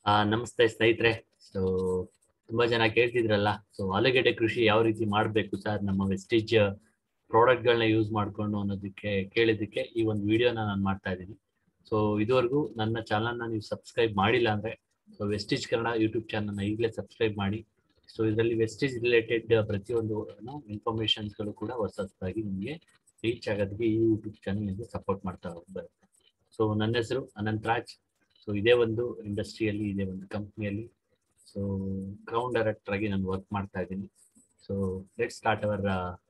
ಆ ನಮಸ್ತೆ ಸ್ನೇಹಿತರೆ ಸೊ ತುಂಬಾ ಜನ ಕೇಳ್ತಿದ್ರಲ್ಲ ಸೊ ಆಲೂಗೆಡ್ಡೆ ಕೃಷಿ ಯಾವ ರೀತಿ ಮಾಡಬೇಕು ಸರ್ ನಮ್ಮ ವೆಸ್ಟೇಜ್ ಪ್ರಾಡಕ್ಟ್ಗಳನ್ನ ಯೂಸ್ ಮಾಡ್ಕೊಂಡು ಅನ್ನೋದಕ್ಕೆ ಕೇಳಿದ್ದಕ್ಕೆ ಈ ಒಂದು ವಿಡಿಯೋನ ನಾನು ಮಾಡ್ತಾ ಇದ್ದೀನಿ ಸೊ ಇದುವರೆಗೂ ನನ್ನ ಚಾನಲ್ನ ನೀವು ಸಬ್ಸ್ಕ್ರೈಬ್ ಮಾಡಿಲ್ಲ ಅಂದ್ರೆ ಸೊ ವೆಸ್ಟೇಜ್ ಕನ್ನಡ ಯೂಟ್ಯೂಬ್ ಚಾನಲ್ನ ಈಗಲೇ ಸಬ್ಸ್ಕ್ರೈಬ್ ಮಾಡಿ ಸೊ ಇದರಲ್ಲಿ ವೆಸ್ಟೇಜ್ ರಿಲೇಟೆಡ್ ಪ್ರತಿಯೊಂದು ಇನ್ಫಾರ್ಮೇಶನ್ಸ್ಗಳು ಕೂಡ ಹೊಸ ಹೊಸದಾಗಿ ನಿಮಗೆ ರೀಚ್ ಆಗೋದಕ್ಕೆ ಈ ಯೂಟ್ಯೂಬ್ ಚಾನಲ್ ನಿಮಗೆ ಸಪೋರ್ಟ್ ಮಾಡ್ತಾ ಬರುತ್ತೆ ಸೊ ನನ್ನ ಹೆಸರು ಅನಂತ್ ರಾಜ್ ಸೊ ಇದೇ ಒಂದು ಇಂಡಸ್ಟ್ರಿಯಲ್ಲಿ ಇದೇ ಒಂದು ಕಂಪ್ನಿಯಲ್ಲಿ ಸೊ ಕ್ರೌನ್ ಡೈರೆಕ್ಟರ್ ಆಗಿ ನಾನು ವರ್ಕ್ ಮಾಡ್ತಾ ಇದ್ದೀನಿ so let start our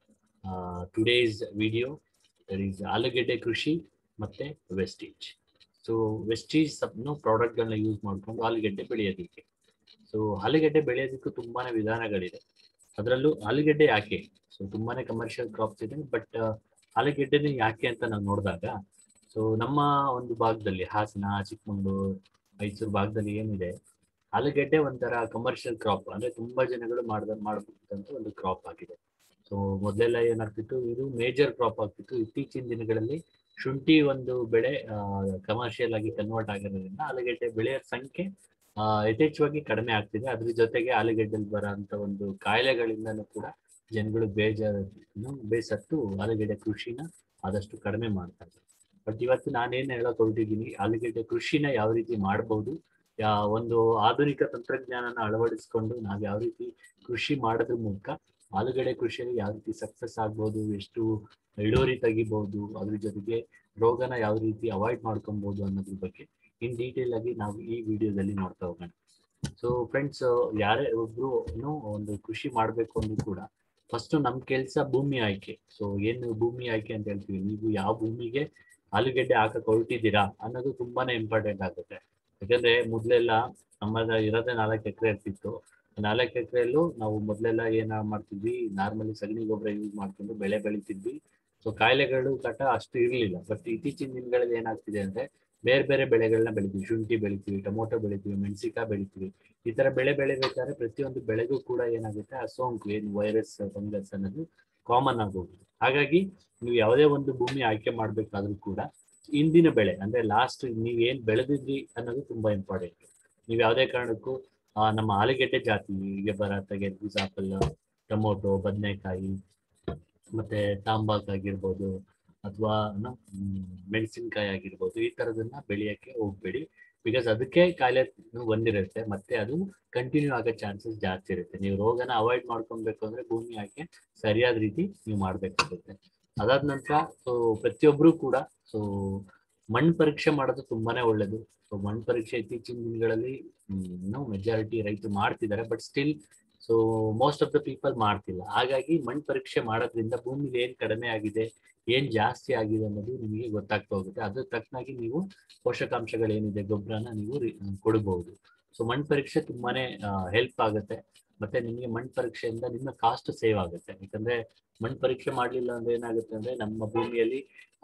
today's video there is ಆಲೂಗೆಡ್ಡೆ ಕೃಷಿ ಮತ್ತೆ ವೆಸ್ಟೇಜ್ ಸೊ ವೆಸ್ಟೇಜ್ ಸಬ್ನು ಪ್ರಾಡಕ್ಟ್ಗಳನ್ನ ಯೂಸ್ ಮಾಡ್ಕೊಂಡು ಆಲೂಗೆಡ್ಡೆ ಬೆಳೆಯೋದಕ್ಕೆ ಸೊ ಆಲೂಗೆಡ್ಡೆ ಬೆಳೆಯೋದಕ್ಕೂ ತುಂಬಾನೇ ವಿಧಾನಗಳಿದೆ ಅದರಲ್ಲೂ ಆಲೂಗೆಡ್ಡೆ ಯಾಕೆ ಸೊ ತುಂಬಾನೇ ಕಮರ್ಷಿಯಲ್ ಕ್ರಾಪ್ಸ್ ಇದೆ ಬಟ್ ಆಲೂಗೆಡ್ಡೆನೇ ಯಾಕೆ ಅಂತ ನಾವು ನೋಡಿದಾಗ ಸೊ ನಮ್ಮ ಒಂದು ಭಾಗದಲ್ಲಿ ಹಾಸನ ಚಿಕ್ಕಮಂಗ್ಳೂರು ಮೈಸೂರು ಭಾಗದಲ್ಲಿ ಏನಿದೆ ಆಲೂಗೆಡ್ಡೆ ಒಂಥರ ಕಮರ್ಷಿಯಲ್ ಕ್ರಾಪ್ ಅಂದ್ರೆ ತುಂಬಾ ಜನಗಳು ಮಾಡ್ದ ಮಾಡಬಹುದಂತ ಒಂದು ಕ್ರಾಪ್ ಆಗಿದೆ ಸೊ ಮೊದಲೆಲ್ಲ ಏನಾಗ್ತಿತ್ತು ಇದು ಮೇಜರ್ ಕ್ರಾಪ್ ಆಗ್ತಿತ್ತು ಇತ್ತೀಚಿನ ದಿನಗಳಲ್ಲಿ ಶುಂಠಿ ಒಂದು ಬೆಳೆ ಕಮರ್ಷಿಯಲ್ ಆಗಿ ಕನ್ವರ್ಟ್ ಆಗಿರೋದ್ರಿಂದ ಆಲೂಗೆಡ್ಡೆ ಬೆಳೆಯ ಸಂಖ್ಯೆ ಯಥೇಚ್ಛವಾಗಿ ಕಡಿಮೆ ಆಗ್ತಿದೆ ಅದ್ರ ಜೊತೆಗೆ ಆಲೂಗೆಡ್ಡೆಲಿ ಬರೋಂಥ ಒಂದು ಕಾಯಿಲೆಗಳಿಂದನೂ ಕೂಡ ಜನಗಳು ಬೇಜಾರು ಬೇಸತ್ತು ಆಲೂಗೆಡ್ಡೆ ಕೃಷಿನ ಆದಷ್ಟು ಕಡಿಮೆ ಮಾಡ್ತಾ ಇದ್ದಾರೆ ಬಟ್ ಇವತ್ತು ನಾನೇನು ಹೇಳಕ್ ಹೊರಟಿದ್ದೀನಿ ಆಲೂಗೆಡ್ಡೆ ಕೃಷಿನ ಯಾವ ರೀತಿ ಮಾಡಬಹುದು ಯಾ ಒಂದು ಆಧುನಿಕ ತಂತ್ರಜ್ಞಾನನ ಅಳವಡಿಸ್ಕೊಂಡು ನಾವು ಯಾವ ರೀತಿ ಕೃಷಿ ಮಾಡೋದ್ರ ಮೂಲಕ ಆಲೂಗಡ್ಡೆ ಕೃಷಿಯಲ್ಲಿ ಯಾವ ರೀತಿ ಸಕ್ಸಸ್ ಆಗ್ಬೋದು ಎಷ್ಟು ಇಳುವರಿ ತೆಗಿಬಹುದು ಅದ್ರ ಜೊತೆಗೆ ರೋಗನ ಯಾವ ರೀತಿ ಅವಾಯ್ಡ್ ಮಾಡ್ಕೊಬಹುದು ಅನ್ನೋದ್ರ ಬಗ್ಗೆ ಇನ್ ಡೀಟೇಲ್ ಆಗಿ ನಾವು ಈ ವಿಡಿಯೋದಲ್ಲಿ ನೋಡ್ತಾ ಹೋಗೋಣ ಸೊ ಫ್ರೆಂಡ್ಸ್ ಯಾರೇ ಒಬ್ರು ಒಂದು ಕೃಷಿ ಮಾಡ್ಬೇಕು ಅಂದ್ರೂ ಕೂಡ ಫಸ್ಟ್ ನಮ್ ಕೆಲ್ಸ ಭೂಮಿ ಆಯ್ಕೆ ಸೊ ಏನು ಭೂಮಿ ಆಯ್ಕೆ ಅಂತ ಹೇಳ್ತೀವಿ ನೀವು ಯಾವ ಭೂಮಿಗೆ ಆಲೂಗೆಡ್ಡೆ ಹಾಕಕ್ ಹೊರಟಿದ್ದೀರಾ ಅನ್ನೋದು ತುಂಬಾನೇ ಇಂಪಾರ್ಟೆಂಟ್ ಆಗುತ್ತೆ ಯಾಕಂದ್ರೆ ಮೊದ್ಲೆಲ್ಲ ನಮ್ಮದ ಇರೋದೇ ನಾಲ್ಕು ಎಕರೆ ಇರ್ತಿತ್ತು ನಾಲ್ಕು ಎಕರೆಯಲ್ಲೂ ನಾವು ಮೊದ್ಲೆಲ್ಲ ಏನ ಮಾಡ್ತಿದ್ವಿ ನಾರ್ಮಲಿ ಸಗಣಿ ಗೊಬ್ಬರ ಯೂಸ್ ಮಾಡ್ಕೊಂಡು ಬೆಳೆ ಬೆಳಿತಿದ್ವಿ ಸೊ ಕಾಯಿಲೆಗಳು ಕಟ ಅಷ್ಟು ಇರ್ಲಿಲ್ಲ ಬಟ್ ಇತ್ತೀಚಿನ ದಿನಗಳಲ್ಲಿ ಏನಾಗ್ತಿದೆ ಅಂದ್ರೆ ಬೇರೆ ಬೇರೆ ಬೆಳೆಗಳನ್ನ ಬೆಳಿತೀವಿ ಶುಂಠಿ ಬೆಳಿತೀವಿ ಟೊಮೊಟೊ ಬೆಳಿತೀವಿ ಮೆಣಸಿಕಾಯಿ ಬೆಳಿತೀವಿ ಈ ತರ ಬೆಳೆ ಬೆಳಿಬೇಕಾದ್ರೆ ಪ್ರತಿಯೊಂದು ಬೆಳೆಗೂ ಕೂಡ ಏನಾಗುತ್ತೆ ಆ ಸೋಂಕು ಏನು ವೈರಸ್ ಫಂಗಸ್ ಅನ್ನೋದು ಕಾಮನ್ ಆಗೋಗುತ್ತೆ ಹಾಗಾಗಿ ನೀವು ಯಾವುದೇ ಒಂದು ಭೂಮಿ ಆಯ್ಕೆ ಮಾಡ್ಬೇಕಾದ್ರೂ ಕೂಡ ಇಂದಿನ ಬೆಳೆ ಅಂದ್ರೆ ಲಾಸ್ಟ್ ನೀವ್ ಏನ್ ಬೆಳೆದಿದ್ರಿ ಅನ್ನೋದು ತುಂಬಾ ಇಂಪಾರ್ಟೆಂಟ್ ನೀವ್ ಯಾವುದೇ ಕಾರಣಕ್ಕೂ ನಮ್ಮ ಆಲೂಗೆಡ್ಡೆ ಜಾತಿ ಈಗ ಬರತ್ತಾಗೆ ಆಪಲ್ ಟೊಮೊಟೊ ಬದನೆಕಾಯಿ ಮತ್ತೆ ತಾಂಬಾಕ್ ಆಗಿರ್ಬೋದು ಅಥವಾ ಮೆಣಸಿನ್ಕಾಯಿ ಆಗಿರ್ಬೋದು ಈ ತರದನ್ನ ಬೆಳೆಯಕ್ಕೆ ಹೋಗ್ಬೇಡಿ ಬಿಕಾಸ್ ಅದಕ್ಕೆ ಕಾಯಿಲೆ ಬಂದಿರುತ್ತೆ ಮತ್ತೆ ಅದು ಕಂಟಿನ್ಯೂ ಆಗೋ ಚಾನ್ಸಸ್ ಜಾಸ್ತಿ ಇರುತ್ತೆ ನೀವು ರೋಗನ ಅವಾಯ್ಡ್ ಮಾಡ್ಕೊಬೇಕು ಅಂದ್ರೆ ಭೂಮಿ ಆಕೆ ಸರಿಯಾದ ರೀತಿ ನೀವು ಮಾಡ್ಬೇಕಾಗುತ್ತೆ ಅದಾದ ನಂತರ ಸೊ ಪ್ರತಿಯೊಬ್ರು ಕೂಡ ಸೊ ಮಣ್ಣು ಪರೀಕ್ಷೆ ಮಾಡೋದು ತುಂಬಾನೇ ಒಳ್ಳೇದು ಸೊ ಮಣ್ಣು ಪರೀಕ್ಷೆ ಇತ್ತೀಚಿನ ದಿನಗಳಲ್ಲಿ ಇನ್ನೂ ಮೆಜಾರಿಟಿ ರೈತರು ಮಾಡ್ತಿದ್ದಾರೆ but still so most of the people ಮಾಡ್ತಿಲ್ಲ ಹಾಗಾಗಿ ಮಣ್ಣು ಪರೀಕ್ಷೆ ಮಾಡೋದ್ರಿಂದ ಭೂಮಿಲಿ ಏನ್ ಕಡಿಮೆ ಆಗಿದೆ ಏನ್ ಜಾಸ್ತಿ ಆಗಿದೆ ಅನ್ನೋದು ನಿಮಗೆ ಗೊತ್ತಾಗ್ತಾ ಹೋಗುತ್ತೆ ಅದ್ರ ತಕ್ಕನಾಗಿ ನೀವು ಪೋಷಕಾಂಶಗಳು ಏನಿದೆ ಗೊಬ್ಬರನ ನೀವು ಕೊಡಬಹುದು ಸೊ ಮಣ್ಣು ಪರೀಕ್ಷೆ ತುಂಬಾನೇ ಹೆಲ್ಪ್ ಆಗುತ್ತೆ ಮತ್ತೆ ನಿಮಗೆ ಮಣ್ಣು ಪರೀಕ್ಷೆಯಿಂದ ನಿಮ್ಮ ಕಾಸ್ಟ್ ಸೇವ್ ಆಗುತ್ತೆ ಯಾಕಂದ್ರೆ ಮಣ್ಣು ಪರೀಕ್ಷೆ ಮಾಡ್ಲಿಲ್ಲ ಅಂದ್ರೆ ಏನಾಗುತ್ತೆ ಅಂದ್ರೆ ನಮ್ಮ ಭೂಮಿಯಲ್ಲಿ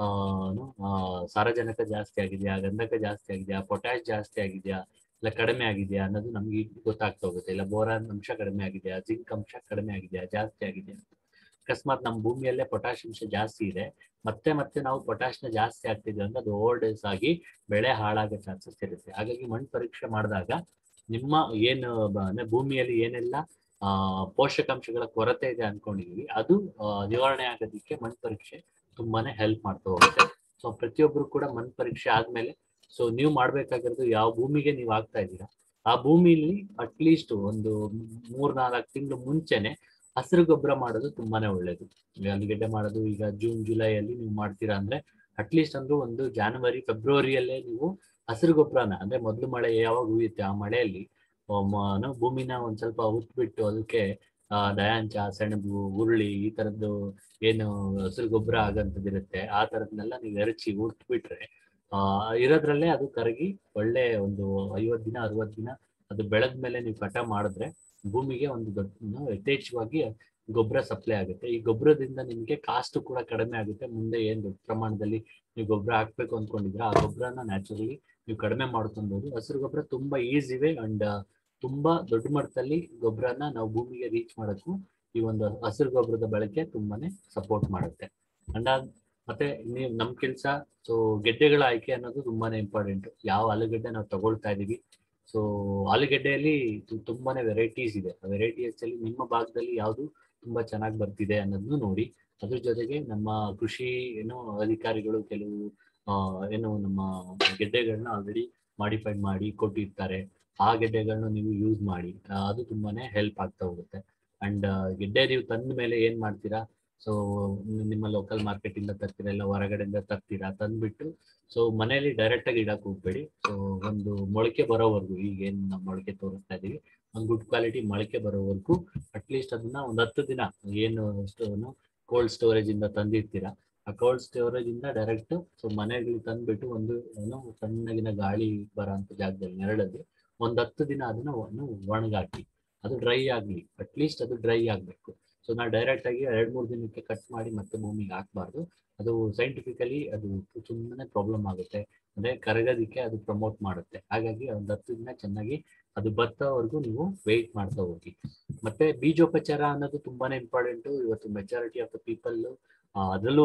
ಆ ಸಾರಜನಕ ಜಾಸ್ತಿ ಆಗಿದೆಯಾ ಗಂಧಕ ಜಾಸ್ತಿ ಆಗಿದೆಯಾ ಪೊಟ್ಯಾಶ್ ಜಾಸ್ತಿ ಆಗಿದೆಯಾ ಇಲ್ಲ ಕಡಿಮೆ ಆಗಿದೆಯಾ ಅನ್ನೋದು ನಮ್ಗೆ ಗೊತ್ತಾಗ್ತಾ ಹೋಗುತ್ತೆ ಇಲ್ಲ ಬೋರಾನ್ ಅಂಶ ಕಡಿಮೆ ಆಗಿದೆಯಾ ಜಿಂಕ್ ಅಂಶ ಕಡಿಮೆ ಆಗಿದೆಯಾ ಜಾಸ್ತಿ ಆಗಿದೆಯಾ ಅಕಸ್ಮಾತ್ ನಮ್ಮ ಭೂಮಿಯಲ್ಲೇ ಪೊಟ್ಯಾಶ್ ಅಂಶ ಜಾಸ್ತಿ ಇದೆ ಮತ್ತೆ ಮತ್ತೆ ನಾವು ಪೊಟ್ಯಾಶ್ನ ಜಾಸ್ತಿ ಆಗ್ತಿದೆ ಅಂದ್ರೆ ಅದು ಓವರ್ ಡೇಸ್ ಆಗಿ ಬೆಳೆ ಹಾಳಾಗೋ ಚಾನ್ಸಸ್ ಇರುತ್ತೆ ಹಾಗಾಗಿ ಮಣ್ಣು ಪರೀಕ್ಷೆ ಮಾಡಿದಾಗ ನಿಮ್ಮ ಏನು ಅಂದ್ರೆ ಭೂಮಿಯಲ್ಲಿ ಏನೆಲ್ಲ ಆ ಪೋಷಕಾಂಶಗಳ ಕೊರತೆ ಇದೆ ಅನ್ಕೊಂಡಿದೀವಿ ಅದು ನಿವಾರಣೆ ಆಗೋದಕ್ಕೆ ಮಣ್ಣು ಪರೀಕ್ಷೆ ತುಂಬಾನೇ ಹೆಲ್ಪ್ ಮಾಡ್ತಾ ಹೋಗುತ್ತೆ ಸೊ ಪ್ರತಿಯೊಬ್ರು ಕೂಡ ಮಣ್ಣು ಪರೀಕ್ಷೆ ಆದ್ಮೇಲೆ ಸೊ ನೀವು ಮಾಡ್ಬೇಕಾಗಿರೋದು ಯಾವ ಭೂಮಿಗೆ ನೀವು ಆಗ್ತಾ ಇದ್ದೀರಾ ಆ ಭೂಮಿಲಿ ಅಟ್ಲೀಸ್ಟ್ ಒಂದು ಮೂರ್ ನಾಲ್ಕು ತಿಂಗಳು ಮುಂಚೆನೆ ಹಸಿರು ಗೊಬ್ಬರ ಮಾಡೋದು ತುಂಬಾನೇ ಒಳ್ಳೇದು ಆಲೂಗೆಡ್ಡೆ ಮಾಡೋದು ಈಗ ಜೂನ್ ಜುಲೈಯಲ್ಲಿ ನೀವು ಮಾಡ್ತೀರಾ ಅಂದ್ರೆ ಅಟ್ಲೀಸ್ಟ್ ಅಂದ್ರೆ ಒಂದು ಜಾನ್ವರಿ ಫೆಬ್ರವರಿಯಲ್ಲೇ ನೀವು ಹಸಿರು ಗೊಬ್ಬರನ ಅಂದ್ರೆ ಮೊದಲು ಮಳೆ ಯಾವಾಗ ಹುಯ್ಯುತ್ತೆ ಆ ಮಳೆಯಲ್ಲಿ ಭೂಮಿನ ಒಂದ್ ಸ್ವಲ್ಪ ಉತ್ಬಿಟ್ಟು ಅದಕ್ಕೆ ದಯಾಂಚ ಸೆಣಬು ಉರುಳಿ ಈ ತರದ್ದು ಏನು ಹಸಿರು ಗೊಬ್ಬರ ಆಗಂತದಿರುತ್ತೆ ಆ ತರದ್ನೆಲ್ಲ ನೀವು ಎರಚಿ ಉಟ್ಬಿಟ್ರೆ ಆ ಇರೋದ್ರಲ್ಲೇ ಅದು ಕರಗಿ ಒಳ್ಳೆ ಒಂದು ಐವತ್ ದಿನ ಅರವತ್ ದಿನ ಅದು ಬೆಳೆದ ಮೇಲೆ ನೀವು ಕಟ ಮಾಡಿದ್ರೆ ಭೂಮಿಗೆ ಒಂದು ದೊಡ್ಡ ಯಥೇಚ್ಛವಾಗಿ ಗೊಬ್ಬರ ಸಪ್ಲೈ ಆಗುತ್ತೆ ಈ ಗೊಬ್ಬರದಿಂದ ನಿಮಗೆ ಕಾಸ್ಟ್ ಕೂಡ ಕಡಿಮೆ ಆಗುತ್ತೆ ಮುಂದೆ ಏನ್ ದೊಡ್ಡ ಪ್ರಮಾಣದಲ್ಲಿ ನೀವು ಗೊಬ್ಬರ ಹಾಕ್ಬೇಕು ಅಂದ್ಕೊಂಡಿದ್ರೆ ಆ ಗೊಬ್ಬರನ ನ್ಯಾಚುರಲಿ ನೀವು ಕಡಿಮೆ ಮಾಡ್ಕೊಬಹುದು ಹಸಿರು ಗೊಬ್ಬರ ತುಂಬಾ ಈಸಿ ಇವೆ ಅಂಡ್ ತುಂಬಾ ದೊಡ್ಡ ಮಟ್ಟದಲ್ಲಿ ಗೊಬ್ಬರನ ನಾವು ಭೂಮಿಗೆ ರೀಚ್ ಮಾಡೋಕ್ಕೂ ಈ ಒಂದು ಹಸಿರು ಗೊಬ್ಬರದ ಬಳಕೆ ತುಂಬಾನೇ ಸಪೋರ್ಟ್ ಮಾಡುತ್ತೆ ಅಂಡ್ ಮತ್ತೆ ನೀವು ನಮ್ ಕೆಲ್ಸ ಸೊ ಗೆಡ್ಡೆಗಳ ಆಯ್ಕೆ ಅನ್ನೋದು ತುಂಬಾನೇ ಇಂಪಾರ್ಟೆಂಟ್ ಯಾವ ಆಲೂಗಡ್ಡೆ ನಾವು ತಗೊಳ್ತಾ ಇದೀವಿ ಸೊ ಆಲೂಗೆಡ್ಡೆಯಲ್ಲಿ ತು- ತುಂಬಾನೇ ವೆರೈಟೀಸ್ ಇದೆ ವೆರೈಟೀಸ್ ಅಲ್ಲಿ ನಿಮ್ಮ ಭಾಗದಲ್ಲಿ ಯಾವುದು ತುಂಬಾ ಚೆನ್ನಾಗಿ ಬರ್ತಿದೆ ಅನ್ನೋದನ್ನು ನೋಡಿ ಅದ್ರ ಜೊತೆಗೆ ನಮ್ಮ ಕೃಷಿ ಏನು ಅಧಿಕಾರಿಗಳು ಕೆಲವು ಆ, ಏನು ನಮ್ಮ ಗೆಡ್ಡೆಗಳನ್ನ ಆಲ್ರೆಡಿ ಮಾಡಿಫೈಡ್ ಮಾಡಿ ಕೊಟ್ಟಿರ್ತಾರೆ ಆ ಗೆಡ್ಡೆಗಳನ್ನ ನೀವು ಯೂಸ್ ಮಾಡಿ ಆ, ಅದು ತುಂಬಾನೇ ಹೆಲ್ಪ್ ಆಗ್ತಾ ಹೋಗುತ್ತೆ ಅಂಡ್ ಗೆಡ್ಡೆ ನೀವು ತಂದ ಮೇಲೆ ಏನ್ ಮಾಡ್ತೀರಾ ಸೊ ನಿಮ್ಮ ಲೋಕಲ್ ಮಾರ್ಕೆಟ್ ಇಂದ ತರ್ತೀರಾ ಇಲ್ಲ ಹೊರಗಡೆಯಿಂದ ತರ್ತೀರಾ ತಂದ್ಬಿಟ್ಟು ಸೊ ಮನೆಯಲ್ಲಿ ಡೈರೆಕ್ಟ್ ಆಗಿ ಇಡಕ್ ಹೋಗ್ಬೇಡಿ ಸೊ ಒಂದು ಮೊಳಕೆ ಬರೋವರೆಗೂ ಈಗ ಏನ್ ನಾವು ಮೊಳಕೆ ತೋರಿಸ್ತಾ ಇದೀವಿ ಒಂದು ಗುಡ್ ಕ್ವಾಲಿಟಿ ಮೊಳಕೆ ಬರೋವರೆಗೂ ಅಟ್ಲೀಸ್ಟ್ ಅದನ್ನ ಒಂದು ಹತ್ತು ದಿನ ಏನು ಕೋಲ್ಡ್ ಸ್ಟೋರೇಜ್ ಇಂದ ತಂದಿರ್ತೀರಾ ಆ ಕೋಲ್ಡ್ ಸ್ಟೋರೇಜ್ ಇಂದ ಡೈರೆಕ್ಟ್ ಸೊ ಮನೆಗಳಿಗೆ ತಂದ್ಬಿಟ್ಟು ಒಂದು ಏನು ಸಣ್ಣಗಿನ ಗಾಳಿ ಬರೋಂಥ ಜಾಗದಲ್ಲಿ ನೆರಳಲ್ಲಿ ಒಂದ್ ಹತ್ತು ದಿನ ಅದನ್ನ ಒಂದು ಒಣಗಾಕಿ ಅದು ಡ್ರೈ ಆಗ್ಲಿ ಅಟ್ಲೀಸ್ಟ್ ಅದು ಡ್ರೈ ಆಗ್ಬೇಕು ಸೊ ನಾವು ಡೈರೆಕ್ಟ್ ಆಗಿ ಎರಡ್ ಮೂರು ದಿನಕ್ಕೆ ಕಟ್ ಮಾಡಿ ಮತ್ತೆ ಭೂಮಿಗೆ ಹಾಕ್ಬಾರ್ದು ಅದು ಸೈಂಟಿಫಿಕಲಿ ಅದು ಸುಮ್ಮನೆ ಪ್ರಾಬ್ಲಮ್ ಆಗುತ್ತೆ ಅಂದ್ರೆ ಕರಗೋದಿಕ್ಕೆ ಅದು ಪ್ರಮೋಟ್ ಮಾಡುತ್ತೆ ಹಾಗಾಗಿ ಒಂದ್ ಹತ್ತು ದಿನ ಚೆನ್ನಾಗಿ ಅದು ಬತ್ತವರೆಗೂ ನೀವು ವೆಯ್ಟ್ ಮಾಡ್ತಾ ಹೋಗಿ ಮತ್ತೆ ಬೀಜೋಪಚಾರ ಅನ್ನೋದು ತುಂಬಾನೇ ಇಂಪಾರ್ಟೆಂಟ್ ಇವತ್ತು ಮೆಜಾರಿಟಿ ಆಫ್ ದ ಪೀಪಲ್ ಅದರಲ್ಲೂ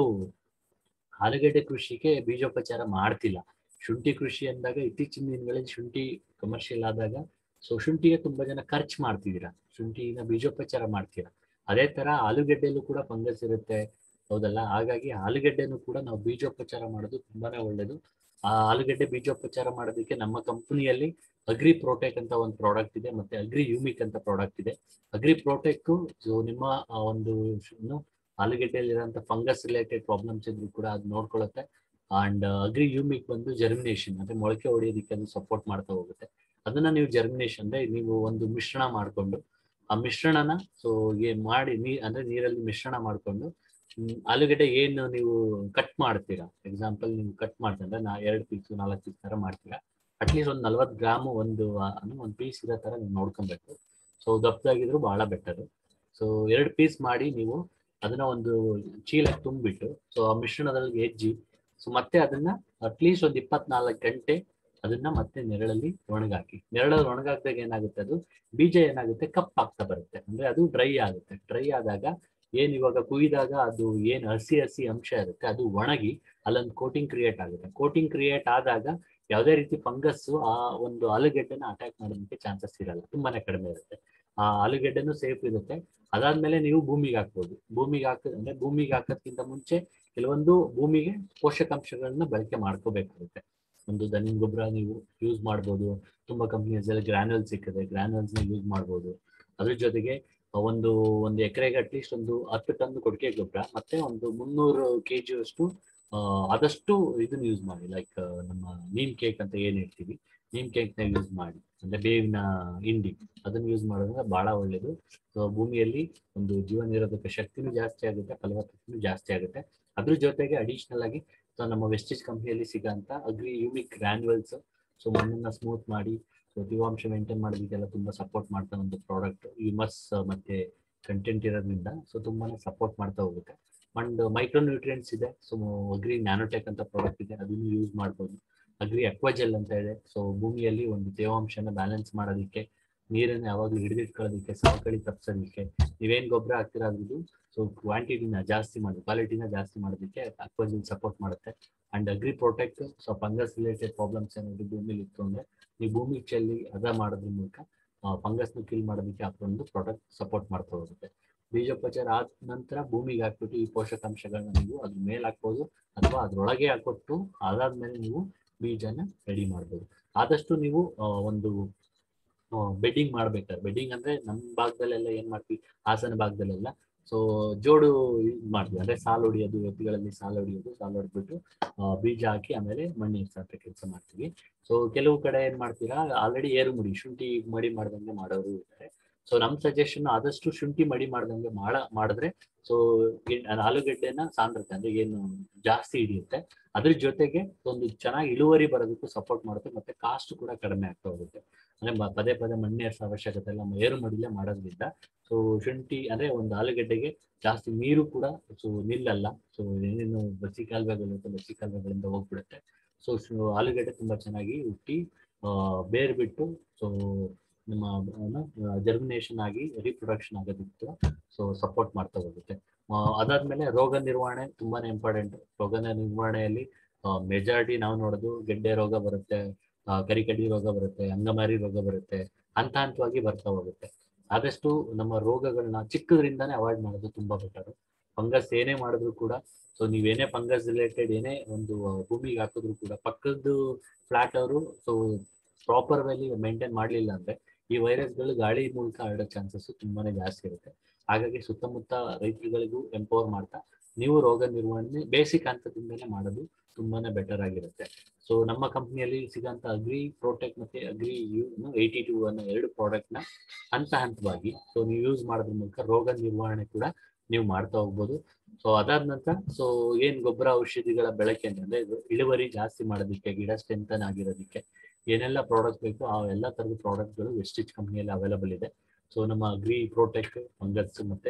ಆಲೂಗಡ್ಡೆ ಕೃಷಿಗೆ ಬೀಜೋಪಚಾರ ಮಾಡ್ತಿಲ್ಲ ಶುಂಠಿ ಕೃಷಿ ಅಂದಾಗ ಇತ್ತೀಚಿನ ದಿನಗಳಲ್ಲಿ ಶುಂಠಿ ಕಮರ್ಷಿಯಲ್ ಆದಾಗ ಸೊ ಶುಂಠಿಗೆ ತುಂಬಾ ಜನ ಖರ್ಚು ಮಾಡ್ತಿದ್ದೀರಾ ಶುಂಠಿನ ಬೀಜೋಪಚಾರ ಮಾಡ್ತೀರಾ ಅದೇ ತರ ಆಲೂಗೆಡ್ಡೆಯಲ್ಲೂ ಕೂಡ ಫಂಗಸ್ ಇರುತ್ತೆ ಹೌದಲ್ಲ ಹಾಗಾಗಿ ಆಲೂಗೆಡ್ಡೆನೂ ಕೂಡ ನಾವು ಬೀಜೋಪಚಾರ ಮಾಡೋದು ತುಂಬಾನೇ ಒಳ್ಳೇದು ಆ ಆಲೂಗೆಡ್ಡೆ ಬೀಜೋಪಚಾರ ಮಾಡೋದಕ್ಕೆ ನಮ್ಮ ಕಂಪನಿಯಲ್ಲಿ ಅಗ್ರಿ ಪ್ರೋಟೆಕ್ ಅಂತ ಒಂದು ಪ್ರಾಡಕ್ಟ್ ಇದೆ ಮತ್ತೆ ಅಗ್ರಿ ಯೂಮಿಕ್ ಅಂತ ಪ್ರಾಡಕ್ಟ್ ಇದೆ ಅಗ್ರಿ ಪ್ರೋಟೆಕ್ ನಿಮ್ಮ ಆ, ಒಂದು ಏನು ಆಲೂಗೆಡ್ಡೆಯಲ್ಲಿರುವಂತ ಫಂಗಸ್ ರಿಲೇಟೆಡ್ ಪ್ರಾಬ್ಲಮ್ಸ್ ಇದ್ರು ಕೂಡ ಅದು ನೋಡ್ಕೊಳ್ಳುತ್ತೆ ಅಂಡ್ ಅಗ್ರಿ ಯೂಮಿಕ್ ಬಂದು ಜರ್ಮಿನೇಷನ್ ಅಂದ್ರೆ ಮೊಳಕೆ ಹೊಡೆಯೋದಕ್ಕೆ ಅದು ಸಪೋರ್ಟ್ ಮಾಡ್ತಾ ಹೋಗುತ್ತೆ ಅದನ್ನ ನೀವು ಜರ್ಮಿನೇಷನ್ ಅಂದ್ರೆ ನೀವು ಒಂದು ಮಿಶ್ರಣ ಮಾಡ್ಕೊಂಡು ಆ ಮಿಶ್ರಣನ ಸೊ ಮಾಡಿ ನೀ ಅಂದ್ರೆ ನೀರಲ್ಲಿ ಮಿಶ್ರಣ ಮಾಡ್ಕೊಂಡು ಹ್ಮ್, ಆಲೂಗಡ್ಡೆ ಏನು ನೀವು ಕಟ್ ಮಾಡ್ತೀರಾ ಎಕ್ಸಾಂಪಲ್ ನೀವು ಕಟ್ ಮಾಡ್ತಂದ್ರೆ ನಾ ಎರಡು ಪೀಸ್ ನಾಲ್ಕು ಪೀಸ್ ತರ ಮಾಡ್ತೀರಾ ಅಟ್ಲೀಸ್ಟ್ ಒಂದು ನಲ್ವತ್ತು ಗ್ರಾಮ್ ಒಂದು ಆ, ಅಂದ್ರೆ ಒಂದು ಪೀಸ್ ಇರೋ ತರ ನೀವು ನೋಡ್ಕೊಬೇಕು ಸೊ ದಪ್ಪದಾಗಿದ್ರು ಬಹಳ ಬೆಟರ್ ಸೊ ಎರಡು ಪೀಸ್ ಮಾಡಿ ನೀವು ಅದನ್ನ ಒಂದು ಚೀಲ ತುಂಬಿಟ್ಟು ಸೊ ಆ ಮಿಶ್ರಣದಲ್ಲಿ ಹೆಜ್ಜಿ ಸೊ ಮತ್ತೆ ಅದನ್ನ ಅಟ್ಲೀಸ್ಟ್ ಒಂದು ಇಪ್ಪತ್ನಾಲ್ಕು ಗಂಟೆ ಅದನ್ನ ಮತ್ತೆ ನೆರಳಲ್ಲಿ ಒಣಗಾಕಿ ನೆರಳಲ್ಲಿ ಒಣಗಾಕ್ದಾಗ ಏನಾಗುತ್ತೆ ಅದು ಬೀಜ ಏನಾಗುತ್ತೆ ಕಪ್ ಆಗ್ತಾ ಬರುತ್ತೆ ಅಂದ್ರೆ ಅದು ಡ್ರೈ ಆಗುತ್ತೆ ಡ್ರೈ ಆದಾಗ ಏನ್ ಇವಾಗ ಕುಯ್ದಾಗ ಅದು ಏನ್ ಹಸಿ ಹಸಿ ಅಂಶ ಇರುತ್ತೆ ಅದು ಒಣಗಿ ಅಲ್ಲೊಂದು ಕೋಟಿಂಗ್ ಕ್ರಿಯೇಟ್ ಆಗುತ್ತೆ ಕೋಟಿಂಗ್ ಕ್ರಿಯೇಟ್ ಆದಾಗ ಯಾವುದೇ ರೀತಿ ಫಂಗಸ್ ಆ ಒಂದು ಆಲೂಗೆಡ್ಡೆನ ಅಟ್ಯಾಕ್ ಮಾಡೋದಕ್ಕೆ ಚಾನ್ಸಸ್ ಇರಲ್ಲ ತುಂಬಾನೇ ಕಡಿಮೆ ಇರುತ್ತೆ ಆ ಆಲೂಗೆಡ್ಡೆನೂ ಸೇಫ್ ಇರುತ್ತೆ ಅದಾದ್ಮೇಲೆ ನೀವು ಭೂಮಿಗೆ ಹಾಕ್ಬೋದು ಭೂಮಿಗೆ ಹಾಕ ಅಂದ್ರೆ ಭೂಮಿಗೆ ಹಾಕೋದ್ಕಿಂತ ಮುಂಚೆ ಕೆಲವೊಂದು ಭೂಮಿಗೆ ಪೋಷಕಾಂಶಗಳನ್ನ ಬಳಕೆ ಮಾಡ್ಕೋಬೇಕಾಗುತ್ತೆ ಒಂದು ದನಿನ ಗೊಬ್ಬರ ನೀವು ಯೂಸ್ ಮಾಡ್ಬೋದು ತುಂಬಾ ಕಂಪ್ನೀಸ್ ಅಲ್ಲಿ ಗ್ರಾನ್ಯೂಲ್ ಸಿಕ್ಕಿದೆ ಗ್ರಾನ್ಯೂಲ್ಸ್ ನ ಯೂಸ್ ಮಾಡ್ಬೋದು ಅದ್ರ ಜೊತೆಗೆ ಒಂದು ಒಂದು ಎಕರೆಗೆ ಅಟ್ಲೀಸ್ಟ್ ಒಂದು ಹತ್ತು ಟನ್ ಕೊಟ್ಟಿಗೆ ಗೊಬ್ಬರ ಮತ್ತೆ ಒಂದು ಮುನ್ನೂರು ಕೆ ಅಷ್ಟು ಆ, ಆದಷ್ಟು ಇದನ್ನ ಯೂಸ್ ಮಾಡಿ ಲೈಕ್ ನಮ್ಮ ನೀಮ್ ಕೇಕ್ ಅಂತ ಏನ್ ಹೇಳ್ತೀವಿ ನೀಮ್ ಕೇಕ್ ನ ಯೂಸ್ ಮಾಡಿ ಅಂದ್ರೆ ಬೇವಿನ ಹಿಂಡಿ ಅದನ್ನ ಯೂಸ್ ಮಾಡೋದ್ರಿಂದ ಬಹಳ ಒಳ್ಳೇದು ಸೊ ಭೂಮಿಯಲ್ಲಿ ಒಂದು ಜೀವ ನಿರೋಧಕ ಶಕ್ತಿನೂ ಜಾಸ್ತಿ ಆಗುತ್ತೆ ಫಲವತ್ತತೆನೂ ಜಾಸ್ತಿ ಆಗುತ್ತೆ ಅದ್ರ ಜೊತೆಗೆ ಅಡಿಷನಲ್ ಆಗಿ ಸೊ ನಮ್ಮ ವೆಸ್ಟೇಜ್ ಕಂಪ್ನಿಯಲ್ಲಿ ಸಿಗೋಂತ ಅಗ್ರಿ ಯೂಮಿಕ್ ಗ್ರಾನ್ಯುವಲ್ಸ್ ಸೊ ಮಣ್ಣನ್ನ ಸ್ಮೂತ್ ಮಾಡಿ ಸೊ ತೇವಾಂಶ ಮೇಂಟೈನ್ ಮಾಡೋದಕ್ಕೆಲ್ಲ ತುಂಬಾ ಸಪೋರ್ಟ್ ಮಾಡ್ತಾ ಒಂದು ಪ್ರಾಡಕ್ಟ್ ಯುಮಸ್ ಮತ್ತೆ ಕಂಟೆಂಟ್ ಇರೋದ್ರಿಂದ ಸೊ ತುಂಬಾನೇ ಸಪೋರ್ಟ್ ಮಾಡ್ತಾ ಹೋಗುತ್ತೆ ಅಂಡ್ ಮೈಕ್ರೋ ನ್ಯೂಟ್ರಿಯೆಂಟ್ಸ್ ಇದೆ ಸೊ ಅಗ್ರಿ ನ್ಯಾನೋಟೆಕ್ ಅಂತ ಪ್ರಾಡಕ್ಟ್ ಇದೆ ಅದನ್ನು ಯೂಸ್ ಮಾಡ್ಬೋದು ಅಗ್ರಿ ಅಕ್ವಾಜೆಲ್ ಅಂತ ಇದೆ ಸೊ ಭೂಮಿಯಲ್ಲಿ ಒಂದು ತೇವಾಂಶನ ಬ್ಯಾಲೆನ್ಸ್ ಮಾಡೋದಕ್ಕೆ ನೀರನ್ನು ಯಾವಾಗಲೂ ಹಿಡಿದಿಟ್ಕೊಳ್ಳೋದಕ್ಕೆ ಸವಕಳಿ ತಪ್ಪಿಸೋದಕ್ಕೆ ನೀವೇನ್ ಗೊಬ್ಬರ ಹಾಕ್ತಿರಾ ಅದ್ರದ್ದು ಸೊ ಕ್ವಾಂಟಿಟಿನ ಜಾಸ್ತಿ ಮಾಡಿ ಕ್ವಾಲಿಟಿನ ಜಾಸ್ತಿ ಮಾಡೋದಕ್ಕೆ ಅಕ್ವಾಜೆಲ್ ಸಪೋರ್ಟ್ ಮಾಡುತ್ತೆ and agri protect so fungus related problems ಏನಾದ್ರು ಭೂಮಿಲಿ ಇತ್ತು ಅಂದ್ರೆ ನೀವು ಭೂಮಿ ಚೆಲ್ಲಿ ಅದ ಮಾಡೋದ್ರ ಮೂಲಕ ಫಂಗಸ್ನ ಕಿಲ್ ಮಾಡೋದಕ್ಕೆ ಆ ಒಂದು ಪ್ರಾಡಕ್ಟ್ ಸಪೋರ್ಟ್ ಮಾಡ್ತಾ ಹೋಗುತ್ತೆ ಬೀಜೋಪಚಾರ ಆದ ನಂತರ ಭೂಮಿಗೆ ಹಾಕ್ಬಿಟ್ಟು ಈ ಪೋಷಕಾಂಶಗಳನ್ನ ನೀವು ಅದ್ರ ಮೇಲೆ ಹಾಕ್ಬೋದು ಅಥವಾ ಅದ್ರೊಳಗೆ ಹಾಕೊಟ್ಟು ಅದಾದ್ಮೇಲೆ ನೀವು ಬೀಜನ ರೆಡಿ ಮಾಡ್ಬೋದು ಆದಷ್ಟು ನೀವು ಆ, ಒಂದು ಬೆಡ್ಡಿಂಗ್ ಮಾಡ್ಬೇಕಾದ್ರೆ ಬೆಡ್ಡಿಂಗ್ ಅಂದ್ರೆ ನಮ್ಮ ಭಾಗದಲ್ಲೆಲ್ಲ ಏನ್ ಮಾಡ್ತೀವಿ ಹಾಸನ ಭಾಗದಲ್ಲೆಲ್ಲ ಸೊ ಜೋಡು ಯೂಸ್ ಮಾಡ್ತೀವಿ ಅಂದ್ರೆ ಸಾಲು ಹೊಡಿಯೋದು ಎತ್ತುಗಳಲ್ಲಿ ಸಾಲು ಹೊಡಿಯೋದು ಸಾಲು ಹೊಡೆದ್ಬಿಟ್ಟು ಆ, ಬೀಜ ಹಾಕಿ ಆಮೇಲೆ ಮಣ್ಣು ಇರ್ಸಂತ ಕೆಲಸ ಮಾಡ್ತೀವಿ ಸೊ ಕೆಲವು ಕಡೆ ಏನ್ ಮಾಡ್ತೀರಾ ಆಲ್ರೆಡಿ ಏರು ಮುಡಿ ಶುಂಠಿ ಮಡಿ ಮಾಡ್ದಂಗೆ ಮಾಡೋರು ಇರ್ತಾರೆ ಸೊ ನಮ್ ಸಜೆಷನ್ ಆದಷ್ಟು ಶುಂಠಿ ಮಡಿ ಮಾಡ್ದಂಗೆ ಮಾಡ ಮಾಡಿದ್ರೆ ಸೊ ಆಲೂಗಡ್ಡೆನ ಸಾಂದ್ರತೆ ಅಂದ್ರೆ ಏನು ಜಾಸ್ತಿ ಹಿಡಿಯುತ್ತೆ ಅದ್ರ ಜೊತೆಗೆ ಒಂದು ಚೆನ್ನಾಗಿ ಇಳುವರಿ ಬರೋದಕ್ಕೂ ಸಪೋರ್ಟ್ ಮಾಡುತ್ತೆ ಮತ್ತೆ ಕಾಸ್ಟ್ ಕೂಡ ಕಡಿಮೆ ಆಗ್ತಾ ಹೋಗುತ್ತೆ ಅಂದ್ರೆ ಮ- ಪದೇ ಪದೇ ಮಣ್ಣೇರ್ಸ ಅವಶ್ಯಕತೆ ಇಲ್ಲ ಏರು ಮಡಿಲೇ ಮಾಡೋದ್ರಿಂದ ಸೊ ಶುಂಠಿ ಅಂದ್ರೆ ಒಂದು ಆಲೂಗಡ್ಡೆಗೆ ಜಾಸ್ತಿ ನೀರು ಕೂಡ ಸೊ ನಿಲ್ಲಲ್ಲ ಸೊ ಏನೇನು ಬಸಿ ಕಾಲುವೆಗಳು ಬಸಿ ಕಾಲುವೆಗಳಿಂದ ಹೋಗ್ಬಿಡುತ್ತೆ ಸೊ ಆಲೂಗಡ್ಡೆ ತುಂಬಾ ಚೆನ್ನಾಗಿ ಹುಟ್ಟಿ ಆ, ಬೇರ್ ಬಿಟ್ಟು ಸೊ ನಮ್ಮ ಜರ್ಮಿನೇಷನ್ ಆಗಿ ರೀಪ್ರೊಡಕ್ಷನ್ ಆಗೋದಕ್ಕೆ ಸೊ ಸಪೋರ್ಟ್ ಮಾಡ್ತಾ ಹೋಗುತ್ತೆ ಆ, ಅದಾದ್ಮೇಲೆ ರೋಗ ನಿರ್ವಹಣೆ ತುಂಬಾನೇ ಇಂಪಾರ್ಟೆಂಟ್ ರೋಗ ನಿರ್ವಹಣೆಯಲ್ಲಿ ಮೆಜಾರಿಟಿ ನಾವು ನೋಡೋದು ಗೆಡ್ಡೆ ರೋಗ ಬರುತ್ತೆ ಆ, ಕರಿಕಡಿ ರೋಗ ಬರುತ್ತೆ ಅಂಗಮಾರಿ ರೋಗ ಬರುತ್ತೆ ಹಂತ ಹಂತವಾಗಿ ಬರ್ತಾ ಹೋಗುತ್ತೆ ಆದಷ್ಟು ನಮ್ಮ ರೋಗಗಳನ್ನ ಚಿಕ್ಕದ್ರಿಂದಾನೇ ಅವಾಯ್ಡ್ ಮಾಡೋದು ತುಂಬಾ ಬೆಟರ್ ಫಂಗಸ್ ಏನೇ ಮಾಡಿದ್ರು ಕೂಡ ಸೊ ನೀವೇನೇ ಫಂಗಸ್ ರಿಲೇಟೆಡ್ ಏನೇ ಒಂದು ಆ, ಭೂಮಿಗೆ ಹಾಕಿದ್ರು ಕೂಡ ಪಕ್ಕದ್ದು ಫ್ಲಾಟ್ ಅವರು ಸೊ ಪ್ರಾಪರ್ ವೇಲಿ ಮೇಂಟೈನ್ ಮಾಡಲಿಲ್ಲ ಅಂದ್ರೆ ಈ ವೈರಸ್ಗಳು ಗಾಳಿ ಮೂಲಕ ಹರಡೋ ಚಾನ್ಸಸ್ ತುಂಬಾನೇ ಜಾಸ್ತಿ ಇರುತ್ತೆ ಹಾಗಾಗಿ ಸುತ್ತಮುತ್ತ ರೈತರುಗಳಿಗೂ ಎಂಪವರ್ ಮಾಡ್ತಾ ನೀವು ರೋಗ ನಿರ್ವಹಣೆ ಬೇಸಿಕ್ ಹಂತದಿಂದಲೇ ಮಾಡೋದು ತುಂಬಾನೇ ಬೆಟರ್ ಆಗಿರುತ್ತೆ ಸೊ ನಮ್ಮ ಕಂಪ್ನಿಯಲ್ಲಿ ಸಿಗಂತ ಅಗ್ರಿ ಪ್ರೋಟೆಕ್ ಮತ್ತೆ ಅಗ್ರಿ ಯು ಏಯ್ಟಿ ಟೂ ಅನ್ನೋ ಎರಡು ಪ್ರಾಡಕ್ಟ್ ನ ಹಂತ ಹಂತವಾಗಿ ಸೊ ನೀವು ಯೂಸ್ ಮಾಡೋದ್ರ ಮೂಲಕ ರೋಗ ನಿರ್ವಹಣೆ ಕೂಡ ನೀವು ಮಾಡ್ತಾ ಹೋಗ್ಬೋದು ಸೊ ಅದಾದ ನಂತರ ಸೊ ಏನ್ ಗೊಬ್ಬರ ಔಷಧಿಗಳ ಬಳಕೆ ಅಂದ್ರೆ ಇದು ಇಳುವರಿ ಜಾಸ್ತಿ ಮಾಡೋದಕ್ಕೆ ಗಿಡ ಸ್ಟ್ರೆಂಥನ್ ಆಗಿರೋದಕ್ಕೆ ಏನೆಲ್ಲ ಪ್ರಾಡಕ್ಟ್ ಬೇಕು ಆ ಎಲ್ಲ ತರದ ಪ್ರಾಡಕ್ಟ್ಗಳು ವೆಸ್ಟಿಜ್ ಕಂಪ್ನಿಯಲ್ಲಿ ಅವೈಲಬಲ್ ಇದೆ ಸೊ ನಮ್ಮ ಅಗ್ರಿ ಪ್ರೋಟೆಕ್ ಫಂಗಸ್ ಮತ್ತೆ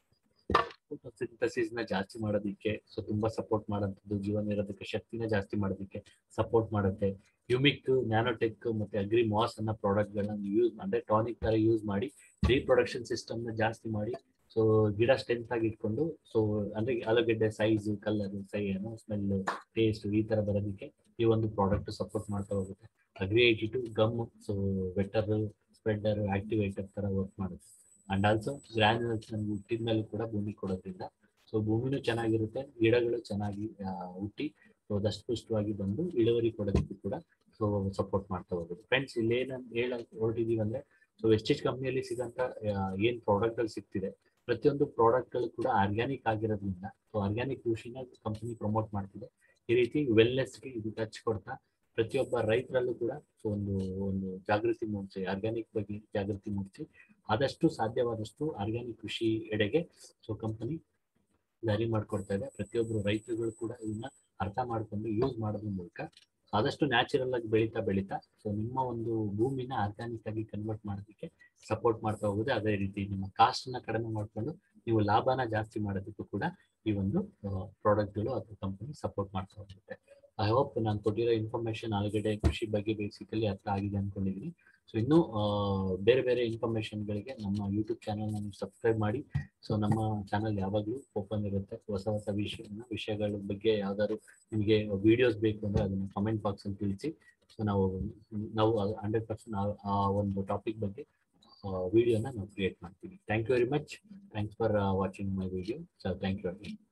ಸಿಂಥಸಿಸ್ ನ ಜಾಸ್ತಿ ಮಾಡೋದಕ್ಕೆ ಸೊ ತುಂಬಾ ಸಪೋರ್ಟ್ ಮಾಡೋಂಥದ್ದು ಜೀವ ನಿರೋಧಕ ಶಕ್ತಿನ ಜಾಸ್ತಿ ಮಾಡೋದಕ್ಕೆ ಸಪೋರ್ಟ್ ಮಾಡುತ್ತೆ ಯುಮಿಕ್ ನ್ಯಾನೋಟೆಕ್ ಮತ್ತೆ ಅಗ್ರಿ ಮಾಸ್ ಅನ್ನೋ ಪ್ರಾಡಕ್ಟ್ ಗಳನ್ನ ಯೂಸ್ ಅಂದ್ರೆ ಟಾನಿಕ್ ತರ ಯೂಸ್ ಮಾಡಿ ರೀಪ್ರೊಡಕ್ಷನ್ ಸಿಸ್ಟಮ್ ನ ಜಾಸ್ತಿ ಮಾಡಿ ಸೊ ಗಿಡ ಸ್ಟ್ರೆಂತ್ ಆಗಿ ಇಟ್ಕೊಂಡು ಸೊ ಅಂದ್ರೆ ಆಲೂಗೆಡ್ಡೆ ಸೈಜ್ ಕಲರ್ ಸೈ ಏನೋ ಸ್ಮೆಲ್ ಟೇಸ್ಟ್ ಈ ತರ ಬರೋದಕ್ಕೆ ಈ ಒಂದು ಪ್ರಾಡಕ್ಟ್ ಸಪೋರ್ಟ್ ಮಾಡ್ತಾ ಹೋಗುತ್ತೆ agri eighty two gum so wetter spreader activator ತರ ವರ್ಕ್ ಮಾಡುತ್ತೆ ಅಂಡ್ ಆಲ್ಸೋ ಗ್ರಾನ್ಯುಲ್ಸ್ ನಮ್ಗೆ ಹುಟ್ಟಿದ ಮೇಲೆ ಕೂಡ ಭೂಮಿ ಕೊಡೋದ್ರಿಂದ ಸೊ ಭೂಮಿನೂ ಚೆನ್ನಾಗಿರುತ್ತೆ ಗಿಡಗಳು ಚೆನ್ನಾಗಿ ಆ, ಹುಟ್ಟಿ ಸೊ ದಷ್ಟಪುಷ್ಟವಾಗಿ ಬಂದು ಇಳುವರಿ ಕೊಡೋದಕ್ಕೂ ಕೂಡ ಸೊ ಸಪೋರ್ಟ್ ಮಾಡ್ತಾ ಹೋಗುತ್ತೆ ಫ್ರೆಂಡ್ಸ್ ಇಲ್ಲೇನ ಹೇಳ ಹೊರಟಿದೀವಿ ಅಂದ್ರೆ ಸೊ ವೆಸ್ಟೇಜ್ ಕಂಪ್ನಿಯಲ್ಲಿ ಸಿಗಂತ ಆ, ಏನ್ ಪ್ರಾಡಕ್ಟ್ ಗಳು ಸಿಗ್ತಿದೆ ಪ್ರತಿಯೊಂದು ಪ್ರಾಡಕ್ಟ್ ಗಳು ಕೂಡ ಆರ್ಗ್ಯಾನಿಕ್ ಆಗಿರೋದ್ರಿಂದ ಸೊ ಆರ್ಗ್ಯಾನಿಕ್ ಕೃಷಿನ ಕಂಪನಿ ಪ್ರಮೋಟ್ ಮಾಡ್ತಿದೆ ಈ ರೀತಿ ವೆಲ್ನೆಸ್ಗೆ ಇದು ಟಚ್ ಕೊಡ್ತಾ ಪ್ರತಿಯೊಬ್ಬ ರೈತರಲ್ಲೂ ಕೂಡ ಸೊ ಒಂದು ಒಂದು ಜಾಗೃತಿ ಮೂಡಿಸಿ ಆರ್ಗ್ಯಾನಿಕ್ ಬಗ್ಗೆ ಜಾಗೃತಿ ಮೂಡಿಸಿ ಆದಷ್ಟು ಸಾಧ್ಯವಾದಷ್ಟು ಆರ್ಗ್ಯಾನಿಕ್ ಕೃಷಿ ಎಡೆಗೆ ಸೊ ಕಂಪನಿ ದಾರಿ ಮಾಡ್ಕೊಡ್ತಾ ಇದೆ ಪ್ರತಿಯೊಬ್ಬರು ರೈತರುಗಳು ಕೂಡ ಇದನ್ನ ಅರ್ಥ ಮಾಡ್ಕೊಂಡು ಯೂಸ್ ಮಾಡೋದ್ರ ಮೂಲಕ ಆದಷ್ಟು ನ್ಯಾಚುರಲ್ ಆಗಿ ಬೆಳೀತಾ ಬೆಳೀತಾ ಸೊ ನಿಮ್ಮ ಒಂದು ಭೂಮಿನ ಆರ್ಗ್ಯಾನಿಕ್ ಆಗಿ ಕನ್ವರ್ಟ್ ಮಾಡೋದಕ್ಕೆ ಸಪೋರ್ಟ್ ಮಾಡ್ತಾ ಹೋಗುತ್ತೆ ಅದೇ ರೀತಿ ನಿಮ್ಮ ಕಾಸ್ಟ್ ನ ಕಡಿಮೆ ಮಾಡ್ಕೊಂಡು ನೀವು ಲಾಭನ ಜಾಸ್ತಿ ಮಾಡೋದಕ್ಕೂ ಕೂಡ ಈ ಒಂದು ಪ್ರಾಡಕ್ಟ್ಗಳು ಅಥವಾ ಕಂಪನಿ ಸಪೋರ್ಟ್ ಮಾಡ್ತಾ ಹೋಗುತ್ತೆ ಐ ಹೋಪ್ ನಾನು ಕೊಟ್ಟಿರೋ ಇನ್ಫಾರ್ಮೇಶನ್ ಆಲ್ರೆಡಿ ಕೃಷಿ ಬಗ್ಗೆ ಬೇಸಿಕಲಿ ಅರ್ಥ ಆಗಿದೆ ಅನ್ಕೊಂಡಿದ್ದೀನಿ ಸೊ ಇನ್ನೂ ಆ, ಬೇರೆ ಬೇರೆ ಇನ್ಫಾರ್ಮೇಶನ್ಗಳಿಗೆ ನಮ್ಮ ಯೂಟ್ಯೂಬ್ ಚಾನಲ್ನ ನೀವು ಸಬ್ಸ್ಕ್ರೈಬ್ ಮಾಡಿ ಸೊ ನಮ್ಮ ಚಾನಲ್ ಯಾವಾಗಲೂ ಓಪನ್ ಇರುತ್ತೆ ಹೊಸ ಹೊಸ ವಿಷಯ ವಿಷಯಗಳ ಬಗ್ಗೆ ಯಾವ್ದಾದ್ರು ನಿಮಗೆ ವಿಡಿಯೋಸ್ ಬೇಕು ಅಂದ್ರೆ ಅದನ್ನ ಕಮೆಂಟ್ ಬಾಕ್ಸ್ ಅಲ್ಲಿ ತಿಳಿಸಿ ಸೊ ನಾವು ನಾವು ಹಂಡ್ರೆಡ್ ಪರ್ಸೆಂಟ್ ಆ ಒಂದು ಟಾಪಿಕ್ ಬಗ್ಗೆ ವಿಡಿಯೋನ ನಾವು ಕ್ರಿಯೇಟ್ ಮಾಡ್ತೀವಿ thank you very much thanks for watching my video so thank you again